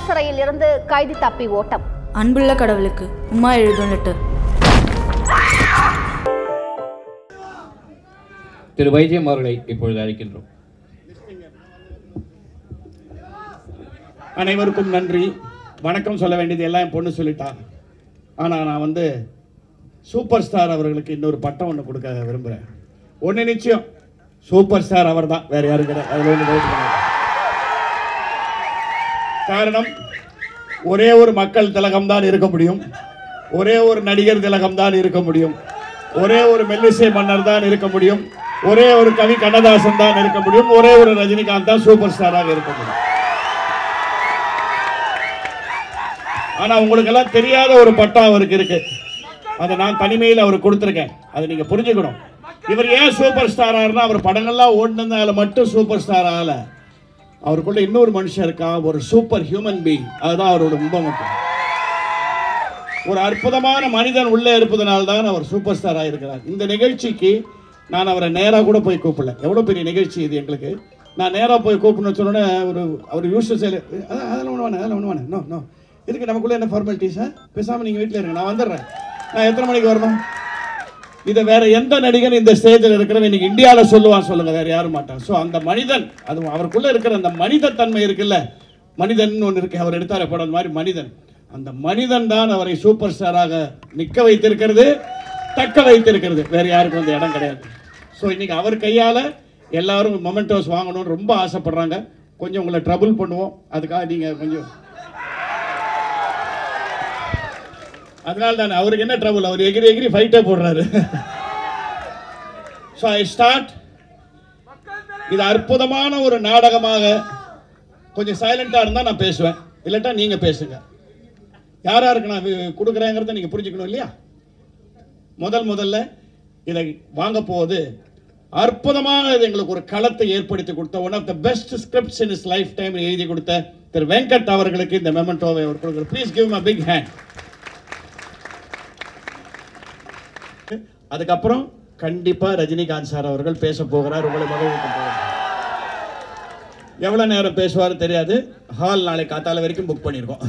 புழல் சிறையில் இருந்து கைதி தப்பி ஓட்டம் அன்புள்ள கடவுளுக்கு உமா எழுதும் லெட்டர் திரு வைத்தியம் அவர்களை இப்பொழுது அழைக்கின்றோம் அனைவருக்கும் நன்றி வணக்கம் சொல்ல வேண்டியது எல்லாம் என் பொண்ணு சொல்லிட்டா ஆனால் நான் வந்து சூப்பர் ஸ்டார் அவர்களுக்கு இன்னொரு பட்டம் ஒன்று கொடுக்க விரும்புகிறேன் ஒன்று நிச்சயம் சூப்பர் ஸ்டார் அவர் தான் வேற யாரும் கிடையாது அதில் ஒன்று doubt கிடையாது. காரணம் ஒரே ஒரு மக்கள் திலகம் தான் இருக்க முடியும் ஒரே ஒரு நடிகர் திலகம் தான் இருக்க முடியும் ஒரே ஒரு மெல்லிசை மன்னர் தான் இருக்க முடியும் ஒரே ஒரு கவி கண்ணதாசன் தான் இருக்க முடியும் ஒரே ஒரு ரஜினிகாந்த் தான் சூப்பர் ஸ்டாராக இருக்க முடியும் ஆனா உங்களுக்கு எல்லாம் தெரியாத ஒரு பட்டம் அவருக்கு இருக்கு அதை நான் தனிமையில் அவர் கொடுத்துருக்கேன் அதை நீங்க புரிஞ்சுக்கணும் இவர் ஏன் சூப்பர் ஸ்டார் ஆறுனா அவர் படங்கள்லாம் ஓடினதால மட்டும் சூப்பர் ஸ்டார் ஆகல அவருக்குள்ள இன்னொரு மனுஷன் இருக்கான் ஒரு சூப்பர் ஹியூமன் பீங் அதுதான் அவரோட ரொம்ப முக்கியம் ஒரு அற்புதமான மனிதன் உள்ளே இருப்பதனால தான் அவர் சூப்பர் ஸ்டார் ஆயிருக்கிறார் இந்த நிகழ்ச்சிக்கு நான் அவரை நேராக கூட போய் கூப்பிடல எவ்வளோ பெரிய நிகழ்ச்சி இது எங்களுக்கு நான் நேராக போய் கூப்பிடணும்னு சொன்னோன்னே ஒரு அவர் யூஸ்வல் செயல் அதெல்லாம் ஒன்று வேணாம் அதெல்லாம் ஒன்று வேணாம் நோ நோ இதுக்கு நமக்குள்ளே என்ன ஃபார்மாலிட்டிஸா பேசாமல் நீங்கள் வீட்டில் இருங்க நான் வந்துடுறேன் நான் எத்தனை மணிக்கு வரணும் இதை வேற எந்த நடிகன் இந்த ஸ்டேஜில் இருக்கிறவன் இன்னைக்கு இந்தியாவில் சொல்லுவான் சொல்லுங்க வேற யாரும் மாட்டான் ஸோ அந்த மனிதன் அது அவருக்குள்ள இருக்கிற அந்த மனித தன்மை இருக்குல்ல மனிதன் ஒன்று இருக்கு அவர் எடுத்தார படம் அந்த மாதிரி மனிதன் அந்த மனிதன் தான் அவரை சூப்பர் ஸ்டாராக நிற்க வைத்திருக்கிறது தக்க வைத்திருக்கிறது வேற யாருக்கும் அந்த இடம் கிடையாது ஸோ இன்னைக்கு அவர் கையால் எல்லாரும் மொமெண்டோஸ் வாங்கணும்னு ரொம்ப ஆசைப்படுறாங்க கொஞ்சம் உங்களை ட்ரபுள் பண்ணுவோம் அதுக்காக நீங்கள் கொஞ்சம் அதனால தான் அவருக்கு என்ன ட்ரபுள் அவர் எகிரி எகிரி ஃபைட்டே போடுறாரு ஸோ ஐ ஸ்டார்ட் இது அற்புதமான ஒரு நாடகமாக கொஞ்சம் சைலண்டாக இருந்தால் நான் பேசுவேன் இல்லாட்டா நீங்கள் பேசுங்க யார் யாருக்கு நான் வி- கொடுக்குறேங்கிறத நீங்கள் புரிஞ்சுக்கணும் இல்லையா முதல் முதல்ல இதை வாங்க போவது அற்புதமாக இது எங்களுக்கு ஒரு களத்தை ஏற்படுத்தி கொடுத்த one of the best scripts in his lifetime எழுதி கொடுத்த திரு வெங்கட் அவர்களுக்கு இந்த மெமெண்டோவை அவர் கொடுக்குற please give a big hand அதுக்கப்புறம் கண்டிப்பா ரஜினிகாந்த் சார் அவர்கள் பேச போகிறார் உங்களை மகிழ்விக்க போகிறார் எவ்வளவு நேரம் பேசுவார் தெரியாது ஹால் நாளை காத்தால வரைக்கும் புக் பண்ணியிருக்கோம்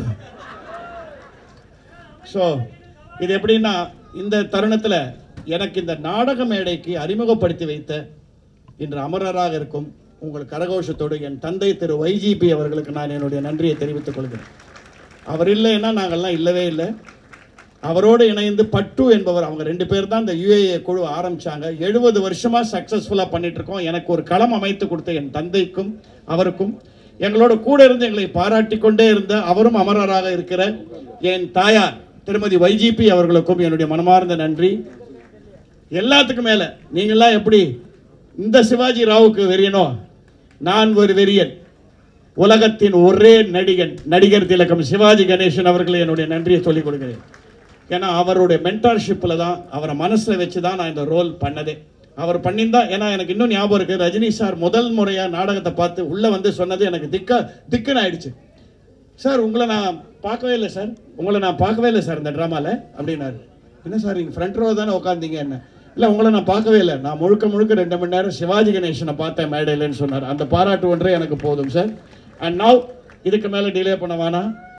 ஸோ இது எப்படின்னா இந்த தருணத்தில் எனக்கு இந்த நாடக மேடைக்கு அறிமுகப்படுத்தி வைத்த இன்று அமரராக இருக்கும் உங்கள் கரகோஷத்தோடு என் தந்தை திரு வைஜிபி அவர்களுக்கு நான் என்னுடைய நன்றியை தெரிவித்துக் கொள்கிறேன் அவர் இல்லைன்னா நாங்கள்லாம் இல்லவே இல்லை அவரோடு இணைந்து பட்டு என்பவர் அவங்க ரெண்டு பேர் தான் இந்த யுஏஏ குழு ஆரம்பிச்சாங்க எழுபது வருஷமா சக்சஸ்ஃபுல்லா பண்ணிட்டு இருக்கோம் எனக்கு ஒரு களம் அமைத்து கொடுத்த என் தந்தைக்கும் அவருக்கும் எங்களோட கூட இருந்து எங்களை பாராட்டி கொண்டே இருந்த அவரும் அமரராக இருக்கிற என் தாயார் திருமதி வைஜிபி அவர்களுக்கும் என்னுடைய மனமார்ந்த நன்றி எல்லாத்துக்கும் மேல நீங்களாம் எப்படி இந்த சிவாஜி ராவுக்கு வெறியனோ நான் ஒரு வெறியன் உலகத்தின் ஒரே நடிகன் நடிகர் திலகம் சிவாஜி கணேசன் அவர்களை என்னுடைய நன்றியை சொல்லிக் கொடுக்கிறேன் ஏன்னா அவருடைய மென்டார்ஷிப்பில் தான் அவரை மனசில் வச்சு தான் நான் இந்த ரோல் பண்ணதே அவர் பண்ணியிருந்தா ஏன்னா எனக்கு இன்னும் ஞாபகம் இருக்கு ரஜினி சார் முதல் முறையாக நாடகத்தை பார்த்து உள்ளே வந்து சொன்னது எனக்கு திக்கா திக்குன்னு ஆயிடுச்சு சார் உங்களை நான் பார்க்கவே இல்லை சார் உங்களை நான் பார்க்கவே இல்லை சார் இந்த ட்ராமாவில் அப்படின்னாரு என்ன சார் நீங்கள் ஃப்ரண்ட் ரோ தானே உட்காந்தீங்க என்ன இல்லை உங்களை நான் பார்க்கவே இல்லை நான் முழுக்க முழுக்க ரெண்டு மணி நேரம் சிவாஜி கணேசனை பார்த்தேன் மேடையிலன்னு சொன்னார் அந்த பாராட்டு ஒன்றே எனக்கு போதும் சார் அண்ட் நவ் இதுக்கு மேலே டிலே பண்ண வேணாம்